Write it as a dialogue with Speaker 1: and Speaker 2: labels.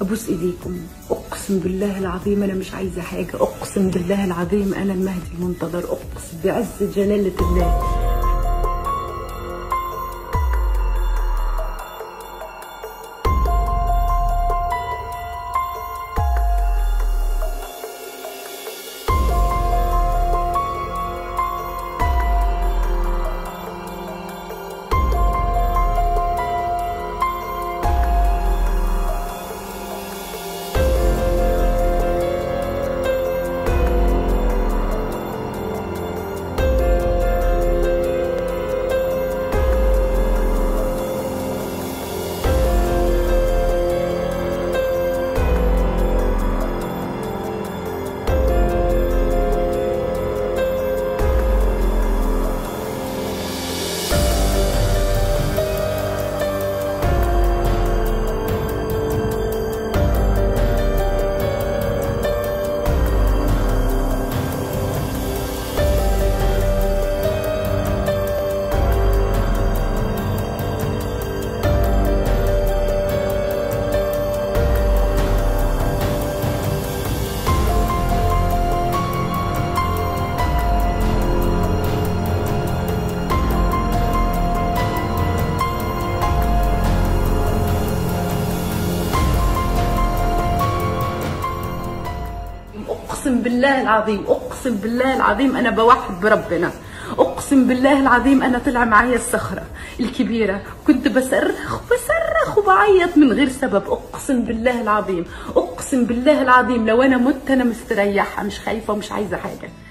Speaker 1: ابوس ايديكم اقسم بالله العظيم انا مش عايزه حاجه اقسم بالله العظيم انا المهدي المنتظر اقسم بعز جلاله الله اقسم بالله العظيم اقسم بالله العظيم انا بوحد بربنا اقسم بالله العظيم انا طلع معايا الصخره الكبيره كنت بصرخ بصرخ وبعيط من غير سبب اقسم بالله العظيم اقسم بالله العظيم لو انا مت انا مستريحه مش خايفه ومش عايزه حاجه